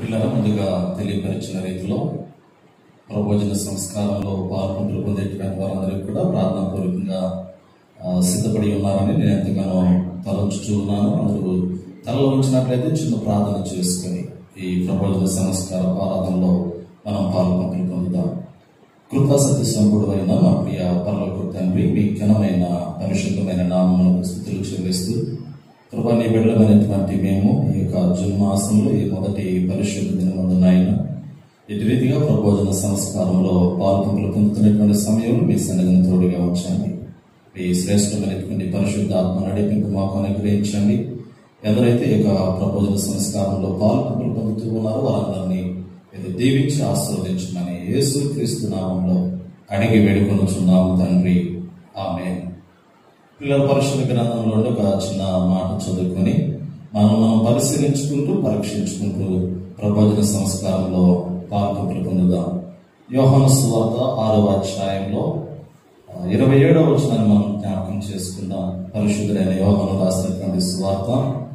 పిల్లల ముందుగా తెలియపరిచిన రీతిలో ప్రబోజన సంస్కారంలో పాల్గొంటూ పొందేటువంటి వారందరికీ కూడా ప్రార్థనాపూర్వకంగా ఆ, సిద్ధపడి ఉన్నారని నేను ఎంతగానో తలంచుతూ ఉన్నాను అందరూ తలలో ఉంచినట్లయితే చిన్న ప్రార్థన చేసుకొని ఈ ప్రబోజన సంస్కార ఆరాధనలో మనం పాల్గొంటూ పొందుదాం కృపా సత్య సంపుడు అయిన మా ప్రియ పర్లకు తండ్రి మీ ఘనమైన పరిశుద్ధమైన నామములకు స్థుతులు చెల్లిస్తూ కృపా నీ బిడ్డలమైనటువంటి మేము ఈ యొక్క జన్మాసంలో ఈ మొదటి పరిశుద్ధ దినమందు నాయన ఇటు రీతిగా ప్రబోధన సంస్కారంలో పాల్గొనలు పొందుతున్నటువంటి సమయంలో మీ సన్నిధిని తోడుగా ఉంచండి మీ శ్రేష్టమైనటువంటి పరిశుద్ధ ఆత్మ నడిపింపు మాకు అనుగ్రహించండి ఎవరైతే ఈ యొక్క ప్రబోధన సంస్కారంలో పాల్గొనలు పొందుతూ ఉన్నారో వారందరినీ ఇది దీవించి ఆశీర్వదించమని యేసు క్రీస్తు నామంలో అడిగి వేడుకొనుచున్నాము తండ్రి ఆమె పిల్లల పరిశుద్ధ గ్రంథంలో ఉండే ఒక చిన్న మాట చదువుకొని మనం మనం పరిశీలించుకుంటూ పరీక్షించుకుంటూ ప్రబోధన సంస్కారంలో పాల్గొంటూ పొందుదాం యోహాను సువార్త ఆరవ అధ్యాయంలో ఆ, ఇరవై ఏడవ వచనాన్ని మనం జ్ఞాపకం చేసుకుందాం పరిశుద్ధుడైన యోహాను రాసినటువంటి సువార్త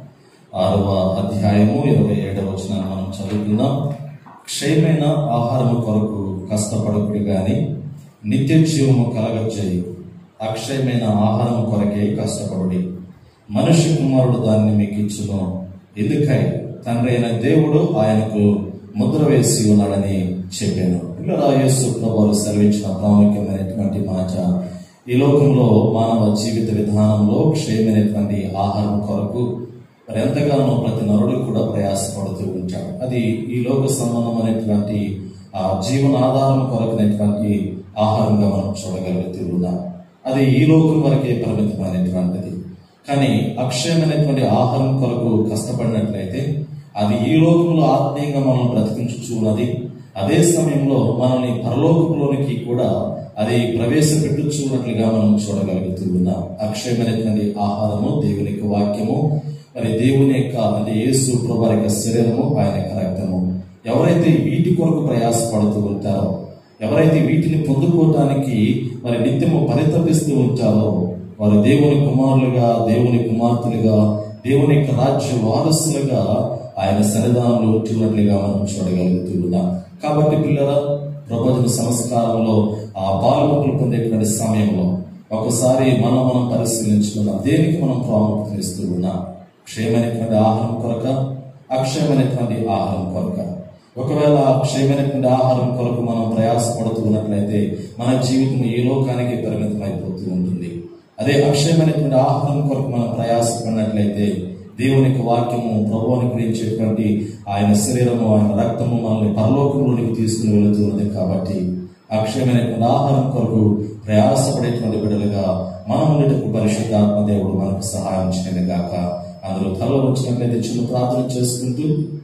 ఆరవ అధ్యాయము ఇరవై ఏడవ వచనాన్ని మనం చదువుకుందాం క్షయమైన ఆహారము కొరకు కష్టపడకుడు గాని నిత్య జీవము కలగచేయి అక్షయమైన ఆహారము కొరకే కష్టపడి మనుష్య కుమారుడు దాన్ని మీకు ఇచ్చును ఎందుకై తండ్రి అయిన దేవుడు ఆయనకు ముద్ర వేసి ఉన్నాడని చెప్పాను పిల్లల యేసు ప్రభువారు సెలవించిన ప్రాముఖ్యమైనటువంటి మాట ఈ లోకంలో మానవ జీవిత విధానంలో క్షయమైనటువంటి ఆహారం కొరకు మరి ఎంతగానో ప్రతి నరుడు కూడా ప్రయాసపడుతూ ఉంటాడు అది ఈ లోక సంబంధమైనటువంటి ఆ జీవనాధారం కొరకునేటువంటి ఆహారంగా మనం చూడగలుగుతూ ఉన్నాం అది ఈ లోకం వరకే పరిమితమైనటువంటిది కానీ అక్షయమైనటువంటి ఆహారం కొరకు కష్టపడినట్లయితే అది ఈ లోకంలో ఆత్మీయంగా మనం బ్రతికించుచున్నది అదే సమయంలో మనల్ని పరలోకంలోనికి కూడా అది ప్రవేశపెట్టుచున్నట్లుగా మనం చూడగలుగుతూ ఉన్నాం అక్షయమైనటువంటి ఆహారము దేవుని యొక్క వాక్యము మరి దేవుని యొక్క అంటే యేసు ప్రభు యొక్క శరీరము ఆయన యొక్క రక్తము ఎవరైతే వీటి కొరకు ప్రయాసపడుతూ ఉంటారో ఎవరైతే వీటిని పొందుకోవటానికి మరి నిత్యము పరితపిస్తూ ఉంటారో వారు దేవుని కుమారులుగా దేవుని కుమార్తెలుగా దేవుని యొక్క రాజ్య వారసులుగా ఆయన సన్నిధానంలో ఉంటున్నట్లుగా మనం చూడగలుగుతూ ఉన్నాం కాబట్టి పిల్లల ప్రబోధన సంస్కారంలో ఆ పాల్గొంపులు పొందేటువంటి సమయంలో ఒకసారి మనం మనం పరిశీలించుకుందాం దేనికి మనం ప్రాముఖ్యత ఇస్తూ ఉన్నాం క్షయమైనటువంటి ఆహారం కొరక అక్షయమైనటువంటి ఆహారం కొరక ఒకవేళ క్షయమైనటువంటి ఆహారం కొరకు మనం ప్రయాసపడుతూ ఉన్నట్లయితే మన జీవితం ఈ లోకానికి పరిమితం అయిపోతూ ఉంటుంది అదే అక్షయమైనటువంటి ఆహారం కొరకు మనం ప్రయాసపడినట్లయితే దేవుని యొక్క వాక్యము ప్రభువుని గురించేటువంటి ఆయన శరీరము ఆయన రక్తము మనల్ని పరలోకంలోనికి తీసుకుని వెళుతున్నది కాబట్టి అక్షయమైనటువంటి ఆహారం కొరకు ప్రయాసపడేటువంటి బిడ్డలుగా మనం ఉండేటప్పుడు పరిశుద్ధాత్మ దేవుడు మనకు సహాయం చేయను గాక అందులో తలలో వచ్చినట్లయితే చిన్న ప్రార్థన చేసుకుంటూ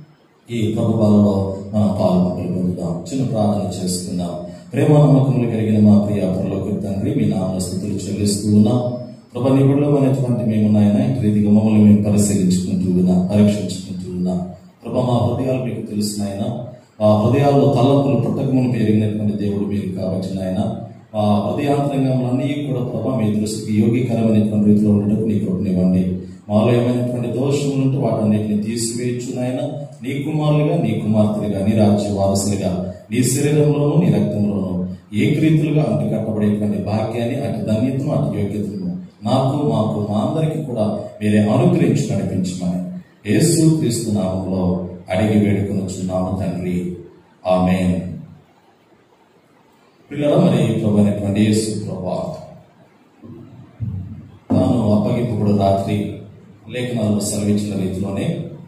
ఈ ప్రభుత్వాలలో మనం పాల్గొంటూ పొందుదాం చిన్న ప్రార్థన చేసుకుందాం ప్రేమ నమ్మకములు కలిగిన మా ప్రియ పరలోక తండ్రి మీ నామ స్థుతులు చెల్లిస్తూ ఉన్నాం ప్రభా నిబుడులో అనేటువంటి మేము నాయన ఇటు రీతిగా మమ్మల్ని మేము పరిశీలించుకుంటూ ఉన్నాం పరీక్షించుకుంటూ ఉన్నాం ప్రభా మా హృదయాలు మీకు తెలుసు నాయన మా హృదయాల్లో తలంపులు పుట్టకమును పెరిగినటువంటి దేవుడు మీరు కాబట్టి నాయన మా హృదయాంతరంగంలన్నీ కూడా ప్రభా మీ దృష్టికి యోగికరమైనటువంటి రీతిలో ఉండటం నీ కృపనివ్వండి మాలో ఏమైనటువంటి దోషములు ఉంటే వాటన్నిటిని తీసివేయచ్చు నాయన నీ కుమారులుగా నీ కుమార్తెలుగా నీ రాజ్య వారసులుగా నీ శరీరంలోనూ నీ రక్తంలోనూ ఏకరీతులుగా అంటు కట్టబడేటువంటి భాగ్యాన్ని అటు ధన్యతను అటు యోగ్యతను నాకు మాకు మా అందరికీ కూడా మీరే అనుగ్రహించి నడిపించమని యేసు క్రీస్తు నామంలో అడిగి వేడుకొనుచున్నాము తండ్రి ఆమెన్ పిల్లల మరి ప్రభు అయినటువంటి యేసు ప్రభా తాను అప్పగింపుడు రాత్రి లేఖనాలు సెలవించిన రీతిలోనే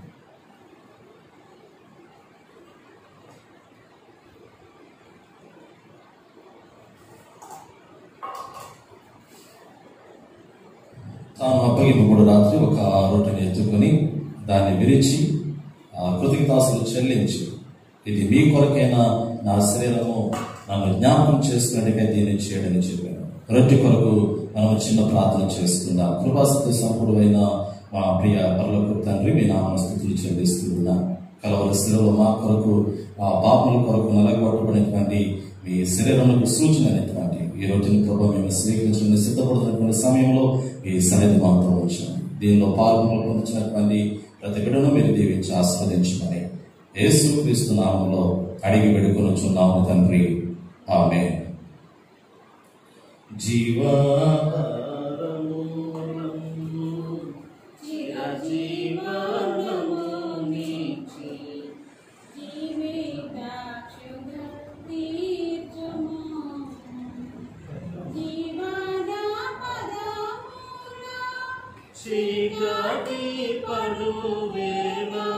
తాను అప్పగింపుడు రాత్రి ఒక రొట్టెని ఎత్తుకొని దాన్ని విరిచి ఆ కృతజ్ఞతాసులు చెల్లించి ఇది మీ కొరకైనా నా శరీరము నన్ను జ్ఞాపకం చేసుకున్నట్టుగా దీన్ని చేయడని చెప్పాను రొట్టె కొరకు మనం చిన్న ప్రార్థన చేసుకుందాం కృపాసక్తి సంపుడు అయిన మా ప్రియ పర్లకు తండ్రి మీ నామ స్థుతులు చెల్లిస్తూ ఉన్నా కలవరి శిలలో మా కొరకు ఆ పాపముల కొరకు నలగొట్టబడినటువంటి మీ శరీరములకు సూచన అనేటువంటి ఈ రోజున ప్రభావ మేము స్వీకరించడానికి సిద్ధపడుతున్నటువంటి సమయంలో ఈ సన్నిధి మాతో ఉంచండి దీనిలో పాల్గొన పొందుతున్నటువంటి ప్రతి బిడ్డను మీరు దీవించి ఆస్వాదించమని యేసు క్రీస్తు నామంలో అడిగి పెడుకొనుచున్నాము తండ్రి ఆమె జీవాహారము చీకటి పడువేలా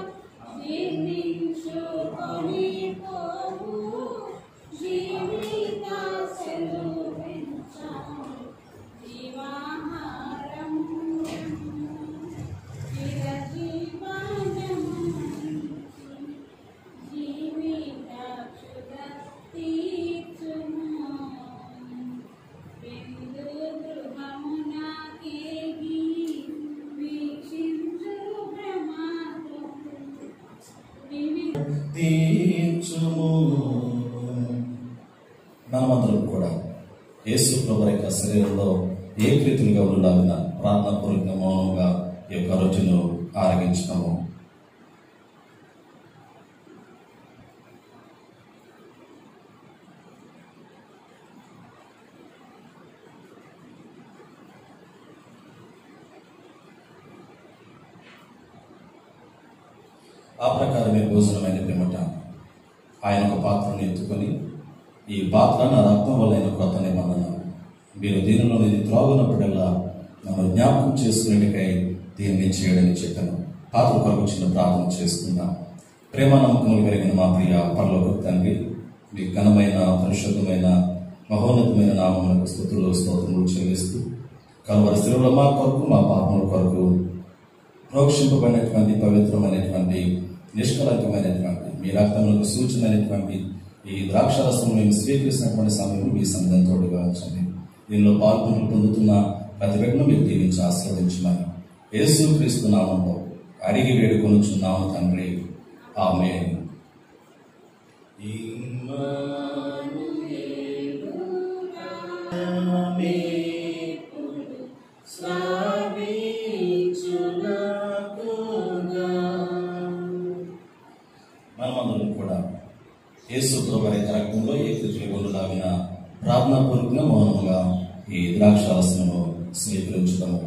తీర్చుము మనమందరం కూడా యేసు ప్రభు యొక్క శరీరంలో ఏ ప్రీతులుగా ఉండాలన్న ప్రార్థన పూర్వక మౌనంగా ఈ యొక్క రోజును ఆరగించుతాము ఆ ప్రకారమే భోజనమైన పిమ్మట ఆయన ఒక పాత్రను ఎత్తుకొని ఈ పాత్ర నా రక్తం వల్ల కొత్త నిబంధన మీరు దీనిలో ఇది త్రాగునప్పుడల్లా నన్ను జ్ఞాపకం చేసుకునేటికై దీన్ని చేయడని చెప్పాను పాత్ర కొరకు చిన్న ప్రార్థన చేసుకుందాం ప్రేమ నమ్మకములు కలిగిన మా ప్రియ పరలోక తండ్రి మీ ఘనమైన పరిశుద్ధమైన మహోన్నతమైన నామములకు స్థుతులు స్తోత్రములు చెల్లిస్తూ కలవరి స్థిరంలో మా కొరకు మా పాపముల కొరకు ప్రోక్షింపబడినటువంటి పవిత్రమైనటువంటి నిష్కలంకమైనటువంటి మీ రక్తములకు సూచనైనటువంటి ఈ ద్రాక్షరసం మేము స్వీకరిస్తున్నటువంటి సమయంలో మీ సన్నిధం తోడుగా ఉంచండి దీనిలో పాల్గొని పొందుతున్న ప్రతి బిడ్డను మీరు దీవించి ఆస్వాదించమని యేసు క్రీస్తు నామంలో అడిగి వేడుకొనుచున్నాము తండ్రి ఆమె మనమందరం కూడా యేసు ప్రభు యొక్క రక్తంలో ఏ కృతులు ఉండలాగిన ప్రార్థనాపూర్వకంగా మౌనముగా ఈ ద్రాక్షారసమును స్వీకరించడము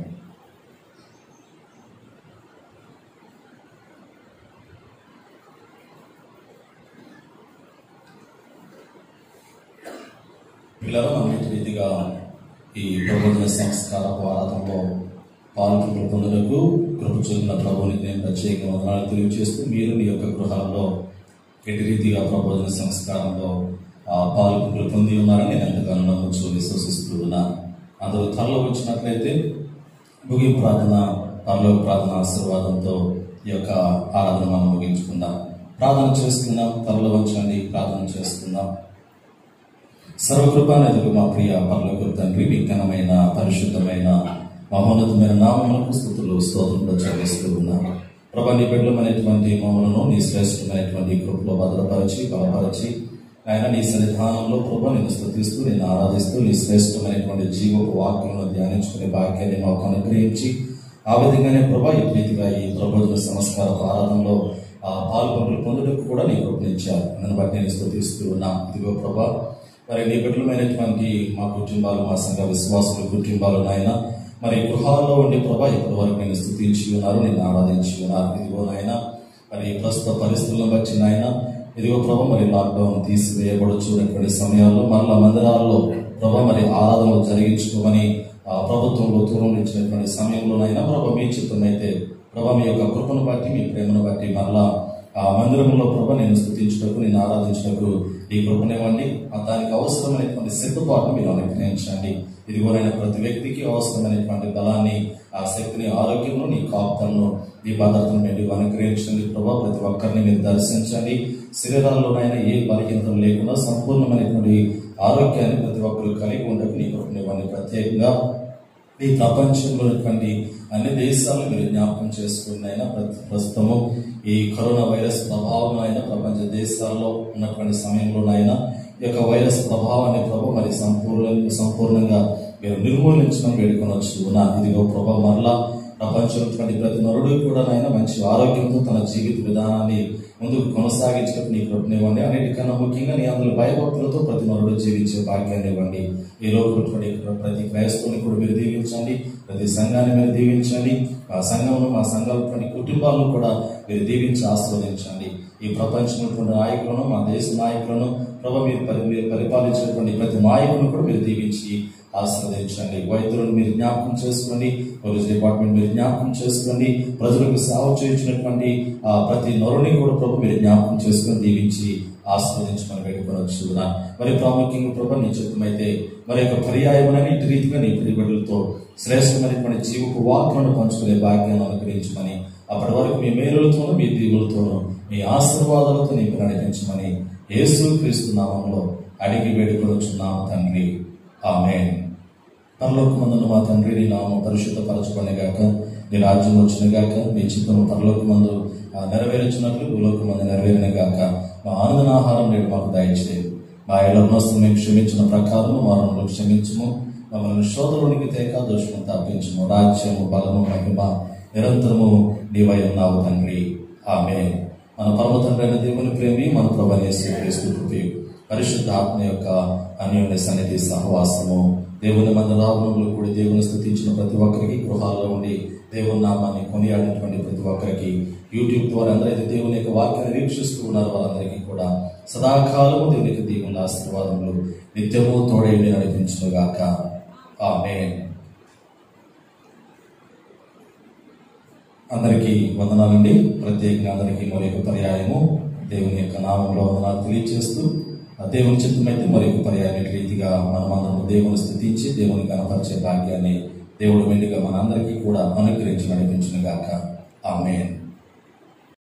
పిల్లలు అన్నిటి రీతిగా ఈ ప్రబోధన సంస్కార ఆరాధనలో పాల్గొన్న పొందులకు కృప చూపిన ప్రభుని నేను ప్రత్యేక వందనాలు తెలియజేస్తూ మీరు మీ యొక్క గృహాల్లో ఎటు రీతిగా ప్రబోధన సంస్కారంలో ఆ పాల్గొంటూ పొంది ఉన్నారని నేను ఎంతగానో నమ్మచ్చు విశ్వసిస్తూ ఉన్నాను అందరూ త్వరలో వచ్చినట్లయితే ముగింపు ప్రార్థన పరలోక ప్రార్థన ఆశీర్వాదంతో ఈ యొక్క ఆరాధన మనం ముగించుకుందాం ప్రార్థన చేసుకుందాం తరలో వంచండి ప్రార్థన చేసుకుందాం సర్వకృపానదులు మా ప్రియ పరలోక తండ్రి మీ ఘనమైన పరిశుద్ధమైన మహోన్నతమైన నామములకు స్థుతులు స్తోత్రంలో చెల్లిస్తూ ఉన్నాం ప్రభా నీ బిడ్డలమైనటువంటి మమ్మలను నీ శ్రేష్టమైనటువంటి కృపలో భద్రపరిచి బలపరిచి ఆయన నీ సన్నిధానంలో ప్రభా నేను స్థుతిస్తూ నేను ఆరాధిస్తూ నీ శ్రేష్టమైనటువంటి జీవపు వాక్యంలో ధ్యానించుకునే భాగ్యాన్ని మాకు అనుగ్రహించి ఆ విధంగానే ప్రభా ఈ ప్రీతిగా ఈ ప్రబోధన సంస్కార ఆరాధనలో ఆ పాల్గొనలు పొందుటకు కూడా నీ కృపనిచ్చారు నన్ను బట్టి నేను స్థుతిస్తూ ఉన్నాం ఇదిగో ప్రభా మరి నీ బిడ్డలమైనటువంటి మా కుటుంబాలు మా సంఘ విశ్వాసుల కుటుంబాలు నాయన మరి గృహాల్లో ఉండి ప్రభా ఇప్పటి వరకు నేను స్థుతించి ఉన్నారు నేను ఆరాధించి ఉన్నారు ఇదిగో నాయన మరి ప్రస్తుత పరిస్థితులను బట్టి నాయన ఇదిగో ప్రభా మరి లాక్డౌన్ తీసివేయబడుచున్నటువంటి సమయాల్లో మరలా మందిరాల్లో ప్రభా మరి ఆరాధనలు జరిగించుకోమని ఆ ప్రభుత్వంలో దూరం ఇచ్చినటువంటి సమయంలోనైనా ప్రభా మీ చిత్తమైతే ప్రభా మీ యొక్క కృపను బట్టి మీ ప్రేమను బట్టి మరలా ఆ మందిరంలో ప్రభా నేను స్థుతించుటకు నేను ఆరాధించుటకు ఈ కృపనివ్వండి ఆ దానికి అవసరమైనటువంటి సిద్ధపాటును మీరు అనుగ్రహించండి ఇదిగోనైనా ప్రతి వ్యక్తికి అవసరమైనటువంటి బలాన్ని ఆ శక్తిని ఆరోగ్యంలో నీ కాపుతలను నీ భద్రతను మీరు అనుగ్రహించండి ప్రభా ప్రతి ఒక్కరిని మీరు దర్శించండి శరీరాల్లోనైనా ఏ బలహీనత లేకుండా సంపూర్ణమైనటువంటి ఆరోగ్యాన్ని ప్రతి ఒక్కరు కలిగి ఉండకు నీ కృపనివ్వండి ప్రత్యేకంగా ఈ ప్రపంచంలో ఉన్నటువంటి అన్ని దేశాలను మీరు జ్ఞాపకం చేసుకున్నైనా ప్రస్తుతము ఈ కరోనా వైరస్ ప్రభావం అయినా ప్రపంచ దేశాల్లో ఉన్నటువంటి సమయంలోనైనా ఈ యొక్క వైరస్ ప్రభావాన్ని ప్రభు మరి సంపూర్ణ సంపూర్ణంగా మీరు నిర్మూలించడం వేడుకొనొచ్చు నా ఇదిగో ప్రభా మరలా ప్రపంచంలోని ప్రతి నరుడు కూడా నాయన మంచి ఆరోగ్యంతో తన జీవిత విధానాన్ని ముందుకు కొనసాగించడం నీ కృపనివ్వండి అన్నిటికన్నా ముఖ్యంగా నీ అందులో భయభక్తులతో ప్రతి నరుడు జీవించే భాగ్యాన్ని ఇవ్వండి ఈ లోపల ప్రతి క్రైస్తవుని కూడా మీరు దీవించండి ప్రతి సంఘాన్ని మీరు దీవించండి మా సంఘంలో మా సంఘాలలోని కుటుంబాలను కూడా మీరు దీవించి ఆస్వాదించండి ఈ ప్రపంచంలో నాయకులను మా దేశ నాయకులను ప్రభు మీరు పరి మీరు పరిపాలించినటువంటి ప్రతి నాయకులను కూడా మీరు దీవించి ఆస్వాదించండి వైద్యులను మీరు జ్ఞాపకం చేసుకోండి పోలీస్ డిపార్ట్మెంట్ మీరు జ్ఞాపకం చేసుకోండి ప్రజలకు సేవ చేయించినటువంటి ఆ ప్రతి నరుని కూడా ప్రభు మీరు జ్ఞాపకం చేసుకొని దీవించి ఆస్వాదించమని వేడుకొనొచ్చు మరి ప్రాముఖ్యంగా ప్రభు నీ చిత్తమైతే మరి యొక్క పర్యాయములని ఇటు రీతిగా నీ పిడిబడులతో శ్రేష్టమైనటువంటి జీవపు వాక్కులను పంచుకునే భాగ్యాన్ని అనుగ్రహించమని అప్పటి వరకు మీ మేలులతోనూ మీ దీవులతోనూ మీ ఆశీర్వాదాలతో నీకు నడిపించమని యేసు క్రీస్తు నామంలో అడిగి వేడుకొనొచ్చున్నాము తండ్రి ఆమె పరలోకమందున మా తండ్రి నీ నామం పరిశుద్ధపరచబడి గాక నీ రాజ్యం వచ్చిన గాక మీ చిత్తము పరలోకమందు ఆ, నెరవేర్చినట్లు భూలోకమందు నెరవేరిన గాక మా ఆనందనాహారం నేడు మాకు దయచేయదు మా ఇళ్ళనొస్తు మేము క్షమించిన ప్రకారం వారిని క్షమించము మమ్మల్ని శోధలోనికి తేక దోషము తప్పించము రాజ్యము బలము మహిమ నిరంతరము నీవై ఉన్నావు తండ్రి ఆమె మన పరమ తండ్రి అయిన దేవుని ప్రేమి మన ప్రభనేసి క్రీస్తు కృపయు పరిశుద్ధ ఆత్మ యొక్క అన్యోన్య సన్నిధి సహవాసము దేవుని మంద రావణంలో కూడి దేవుని స్థుతించిన ప్రతి ఒక్కరికి గృహాల్లో ఉండి దేవుని నామాన్ని కొనియాడినటువంటి ప్రతి ఒక్కరికి యూట్యూబ్ ద్వారా అందరైతే దేవుని యొక్క వాక్యాన్ని వీక్షిస్తూ ఉన్నారు వారందరికీ కూడా సదాకాలము దేవుని యొక్క దేవుని ఆశీర్వాదములు నిత్యము తోడై నడిపించుగాక ఆమె అందరికీ వందనాలండి ప్రత్యేకంగా అందరికీ మరి యొక్క పర్యాయము దేవుని యొక్క నామంలో వందనాలు తెలియజేస్తూ ఆ దేవుని చిత్తమైతే మరి యొక్క పర్యాయం రీతిగా మనమందరం దేవుని స్థుతించి దేవుని కనపరిచే భాగ్యాన్ని దేవుడు వెండిగా మనందరికీ కూడా అనుగ్రహించి నడిపించిన గాక ఆమెన్